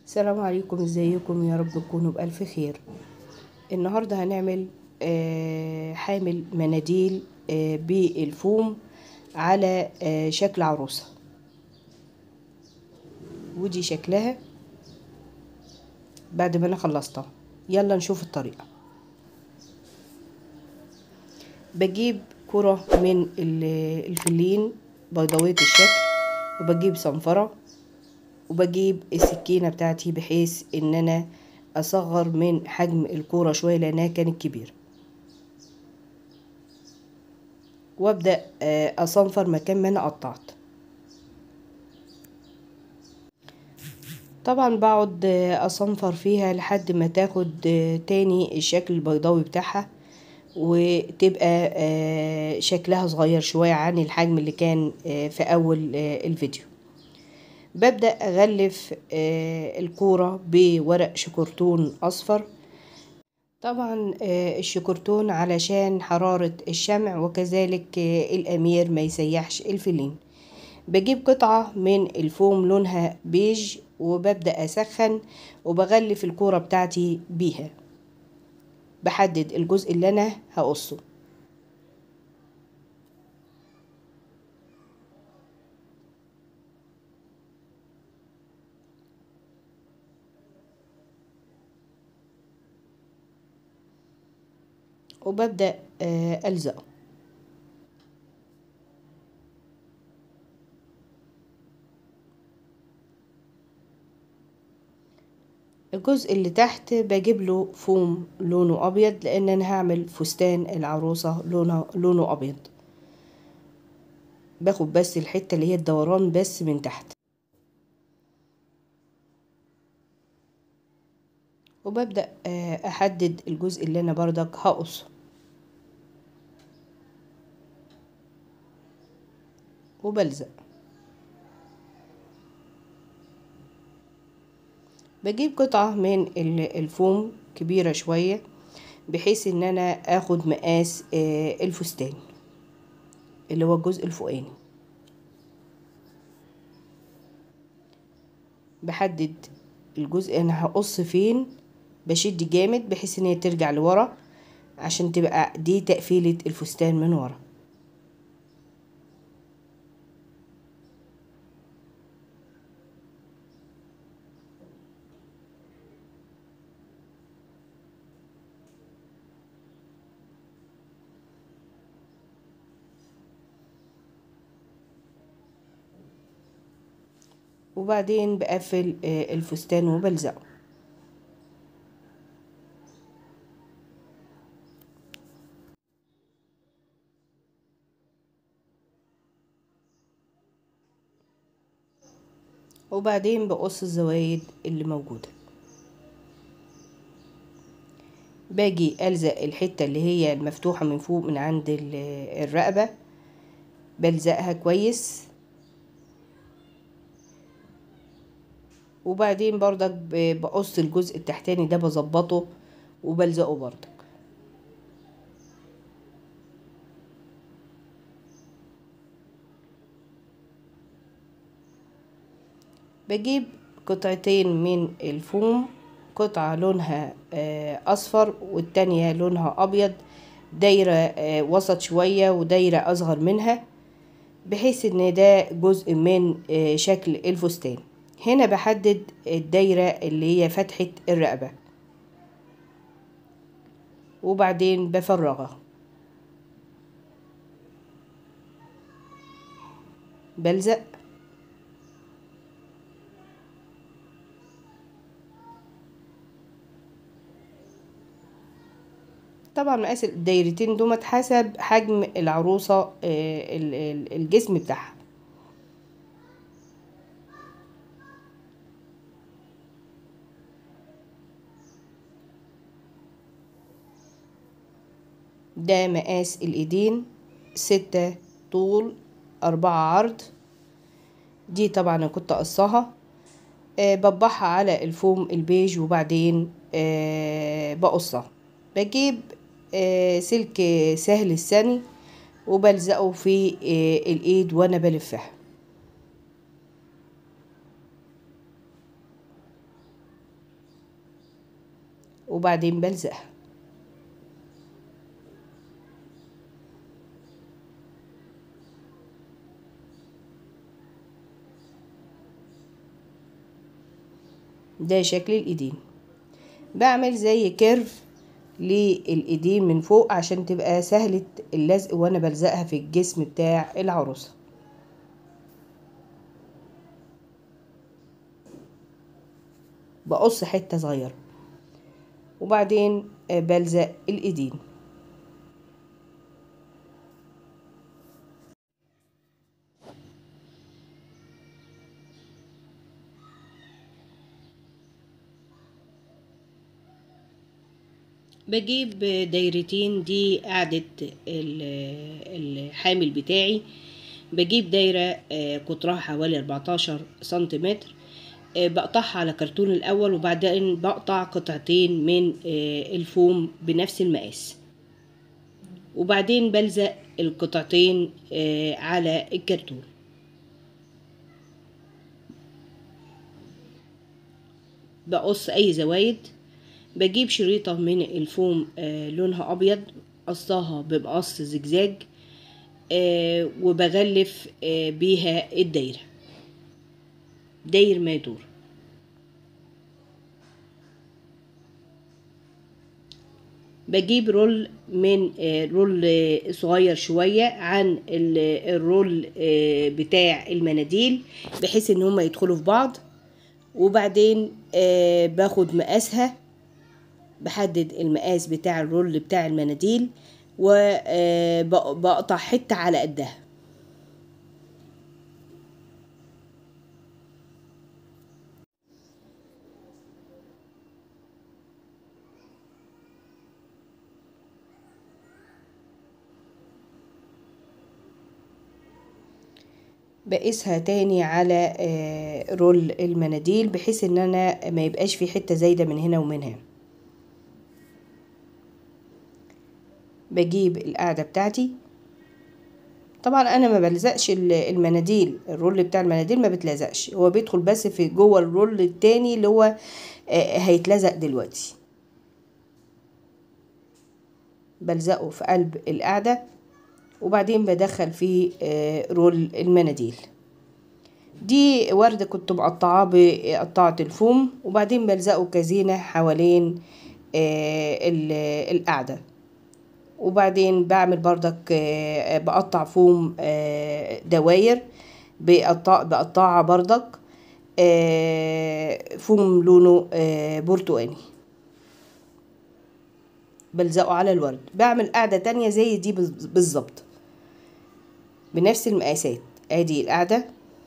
السلام عليكم ازيكم يا رب تكونوا بألف خير النهاردة هنعمل آه، حامل مناديل آه، بالفوم على آه، شكل عروسة ودي شكلها بعد ما انا خلصتها يلا نشوف الطريقة بجيب كرة من ال- الفلين بيضاوية الشكل وبجيب صنفرة وبجيب السكينة بتاعتي بحيث ان انا اصغر من حجم الكورة شوية لانها كانت كبيرة وابدأ آه، اصنفر مكان ما انا قطعت طبعا بقعد آه، اصنفر فيها لحد ما تاخد آه، تاني الشكل البيضاوي بتاعها وتبقى آه، شكلها صغير شوية عن الحجم اللي كان آه، في اول آه، الفيديو ببدأ أغلف آه، الكورة بورق شكرتون أصفر طبعا آه، الشكرتون علشان حرارة الشمع وكذلك آه، الأمير ما يسيحش الفلين بجيب قطعة من الفوم لونها بيج وببدأ أسخن وبغلف الكورة بتاعتي بيها بحدد الجزء اللي أنا هقصه وببدأ آه، ألزقه الجزء اللي تحت بجيب له فوم لونه أبيض لأن أنا هعمل فستان العروسة لونه, لونه أبيض باخد بس الحتة اللي هي الدوران بس من تحت وببدأ آه، أحدد الجزء اللي أنا بردك هقصه وبلزق بجيب قطعة من ال- الفوم كبيرة شوية بحيث ان انا اخد مقاس آه، الفستان اللي هو الجزء الفوقاني بحدد الجزء انا هقص فين بشد جامد بحيث ان هي ترجع لورا عشان تبقى دي تقفيلة الفستان من ورا وبعدين بقفل آه، الفستان وبلزقه وبعدين بقص الزوايد اللي موجودة باجي ألزق الحتة اللي هي المفتوحة من فوق من عند ال- الرقبة بلزقها كويس وبعدين برضك ب- بقص الجزء التحتاني ده بظبطه وبلزقه برضك بجيب قطعتين من الفوم قطعة لونها آه، أصفر والتانية لونها أبيض دايرة آه، وسط شوية ودايرة أصغر منها بحيث إن ده جزء من آه، شكل الفستان هنا بحدد الدايرة اللي هي فتحة الرقبة وبعدين بفرغها بلزق طبعا مقاس الدايرتين دومت حسب حجم العروسة آه، ال- ال- الجسم بتاعها ده مقاس الايدين ستة طول أربعة عرض دي طبعا انا كنت قصها آه بطبعها على الفوم البيج وبعدين آه بقصها بجيب آه سلك سهل الثاني وبلزقه في آه الايد وانا بلفها وبعدين بلزقها ده شكل الايدين بعمل زي كيرف للايدين من فوق عشان تبقى سهلة اللزق وانا بلزقها في الجسم بتاع العروسة بقص حتة صغيرة وبعدين بلزق الايدين بجيب دايرتين دي قاعدة الحامل بتاعي بجيب دايرة قطرها حوالي 14 سنتيمتر بقطعها على كرتون الأول وبعدين بقطع قطعتين من الفوم بنفس المقاس وبعدين بلزق القطعتين على الكرتون بقص أي زوايد بجيب شريطة من الفوم آه لونها أبيض قصاها بمقص زجزاج آه وبغلف آه بيها الدايرة داير ما يدور بجيب رول من رول صغير شوية عن الرول بتاع المناديل بحيث ان هما يدخلوا في بعض وبعدين باخد مقاسها بحدد المقاس بتاع الرول بتاع المناديل وبقطع حتة على قدها بقيسها تاني على رول المناديل بحيث ان انا ما يبقاش في حتة زايدة من هنا ومن هنا بجيب القاعدة بتاعتي طبعا انا ما بلزقش المناديل الرول بتاع المناديل ما بتلزقش هو بيدخل بس في جوه الرول التاني اللي هو هيتلزق دلوقتي بلزقه في قلب القاعدة وبعدين بدخل فيه رول المناديل دي وردة كنت مقطعاه بقطعة الفوم وبعدين بلزقه كزينة حوالين القاعدة وبعدين بعمل بردك بقطع فوم دواير بقطع بقطعها بردك فوم لونه برتقاني بلزقه على الورد بعمل قاعدة تانية زي دي بالظبط بنفس المقاسات ادي القاعدة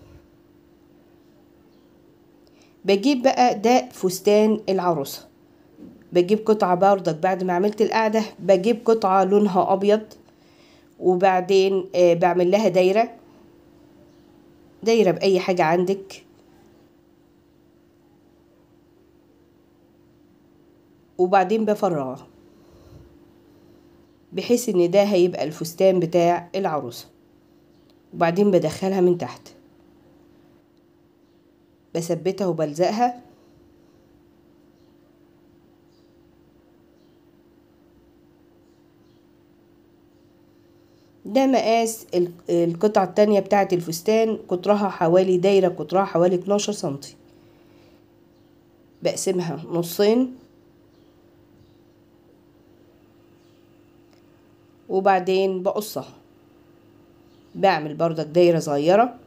بجيب بقى ده فستان العروسة بجيب قطعة بردك بعد ما عملت القاعدة بجيب قطعة لونها أبيض وبعدين بعمل لها دايرة دايرة بأي حاجة عندك وبعدين بفرغها بحيث ان ده هيبقى الفستان بتاع العروسة وبعدين بدخلها من تحت بثبتها وبلزقها ده مقاس القطعة التانية بتاعة الفستان قطرها حوالي دايرة قطرها حوالي 12 سنتي بقسمها نصين وبعدين بقصها بعمل بردك دايرة صغيرة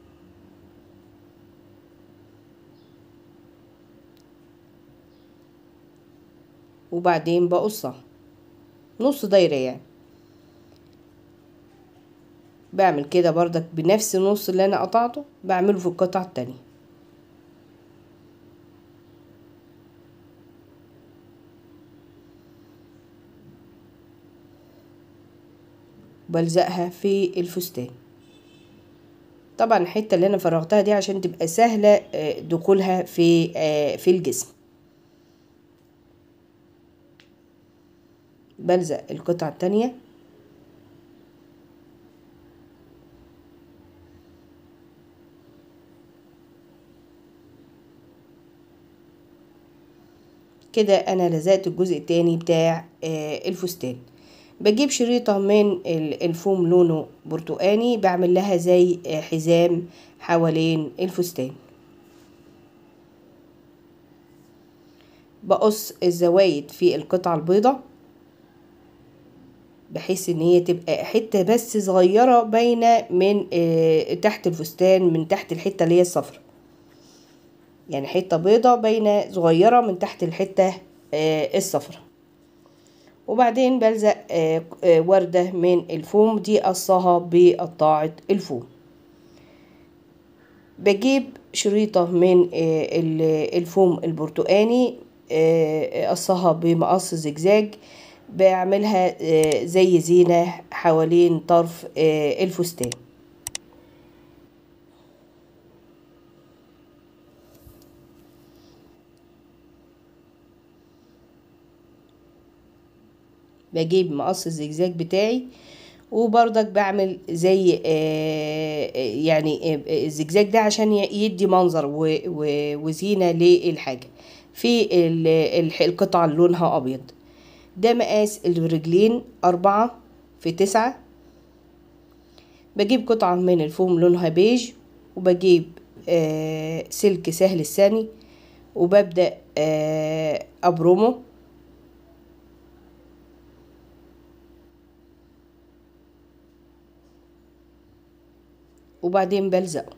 وبعدين بقصها نص دايرة يعني بعمل كده بردك بنفس النص اللي انا قطعته بعمله في القطعة التانية بلزقها في الفستان طبعا الحتة اللي انا فرغتها دي عشان تبقى سهلة دخولها في في الجسم بلزق القطعة التانية كده انا لزقت الجزء التاني بتاع آه، الفستان بجيب شريطة من ال- الفوم لونه برتقاني بعمل لها زي آه، حزام حوالين الفستان بقص الزوايد في القطعة البيضة بحيث ان هي تبقى حتة بس صغيرة باينة من آه، تحت الفستان من تحت الحتة اللي هي الصفرا يعني حتة بيضة باينة صغيرة من تحت الحتة آه، الصفرا وبعدين بلزق آه، آه، وردة من الفوم دي قصها بقطاعة الفوم بجيب شريطة من آه، ال- الفوم البرتقاني آه، قصها بمقص زجزاج بعملها آه، زي زينة حوالين طرف آه، الفستان بجيب مقص الزجزاج بتاعي وبرضك بعمل زي آه، آه، يعني آه، الزجزاج ده عشان ي- يدي منظر و- و- وزينة للحاجة في ال- الح- القطعة اللي لونها أبيض ده مقاس الرجلين أربعة في تسعة بجيب قطعة من الفوم لونها بيج وبجيب آه، سلك سهل الثاني وببدأ آه، أبرمه وبعدين بلزقه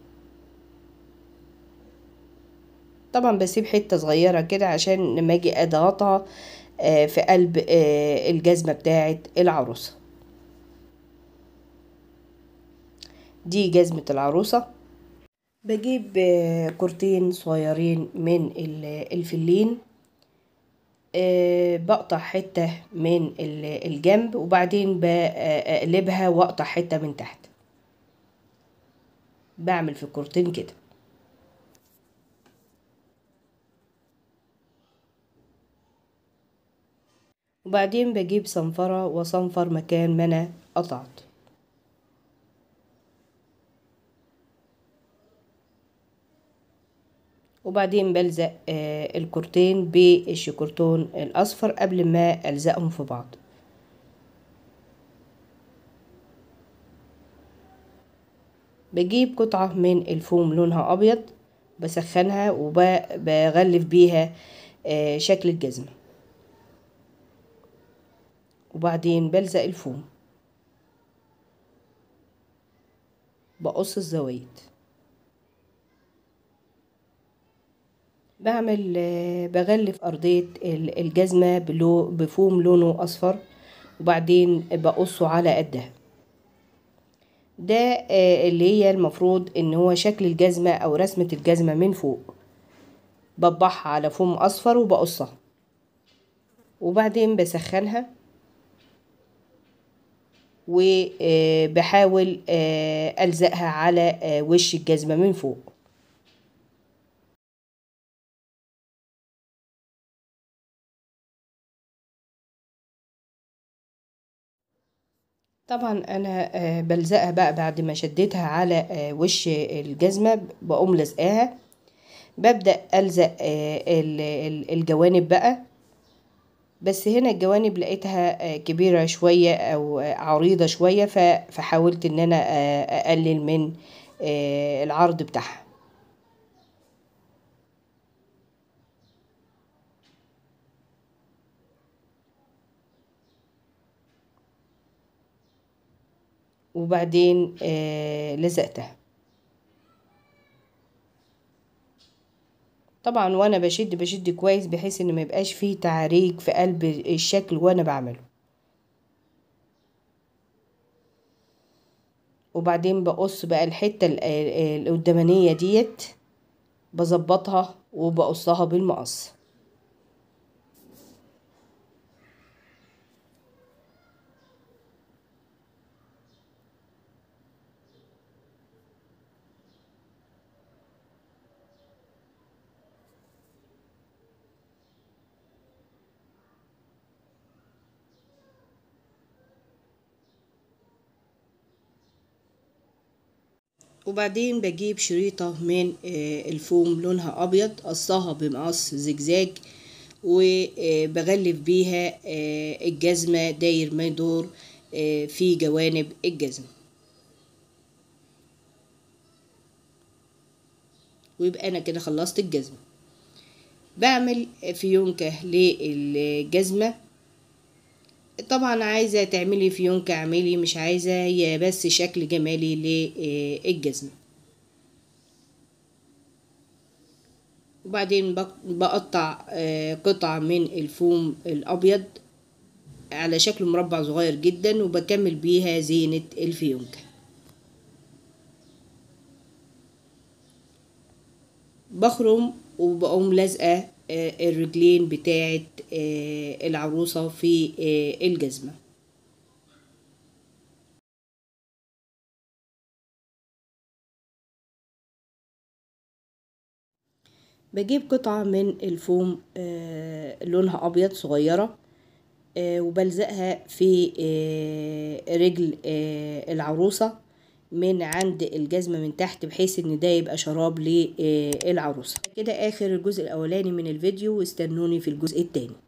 طبعا بسيب حتة صغيرة كده عشان لما اجي اضغطها آه، في قلب آه، الجزمة بتاعة العروسة دي جزمة العروسة بجيب آه، كورتين صغيرين من ال- الفلين آه، بقطع حتة من ال- الجنب وبعدين بقلبها واقطع حتة من تحت بعمل في الكورتين كده وبعدين بجيب صنفرة وصنفر مكان ما انا قطعت وبعدين بلزق آه، الكورتين بالشيكورتون الاصفر قبل ما الزقهم في بعض بجيب قطعة من الفوم لونها ابيض بسخنها وبغلف بيها آه، شكل الجزمة وبعدين بلزق الفوم بقص الزوايد بعمل آه، بغلف أرضية ال- الجزمة بلو بفوم لونه أصفر وبعدين بقصه على قدها ده آه، اللي هي المفروض ان هو شكل الجزمة او رسمة الجزمة من فوق بطبعها على فوم اصفر وبقصها وبعدين بسخنها وبحاول ألزقها على آه، وش الجزمة من فوق طبعا انا آه، بلزقها بقى بعد ما شديتها على آه، وش الجزمة بقوم لزقاها ببدأ ألزق آه، ال- ال- الجوانب بقى بس هنا الجوانب لقيتها آه، كبيرة شوية أو آه، عريضة شوية ف- فحاولت إن أنا آه، أقلل من آه، العرض بتاعها وبعدين آه، لزقتها طبعا وانا بشد بشد كويس بحيث ان ما يبقاش فيه تعاريج في قلب الشكل وانا بعمله وبعدين بقص بقى الحتة ال- ال- القدامانية ديت بظبطها وبقصها بالمقص وبعدين بجيب شريطة من آه، الفوم لونها أبيض قصها بمقص زجزاج وبغلف بيها الجزمة داير ما يدور في جوانب الجزمة ويبقى انا كده خلصت الجزمة بعمل فيونكة للجزمة طبعا عايزة تعملي فيونكة اعملي مش عايزة هي بس شكل جمالي للجزمة وبعدين بقطع قطعة من الفوم الأبيض على شكل مربع صغير جدا وبكمل بيها زينة الفيونكة بخرم وبقوم لازقة الرجلين بتاعة العروسة في الجزمة بجيب قطعة من الفوم لونها أبيض صغيرة وبلزقها في رجل العروسة من عند الجزمة من تحت بحيث ان ده يبقى شراب للعروسة كده اخر الجزء الاولاني من الفيديو واستنوني في الجزء التاني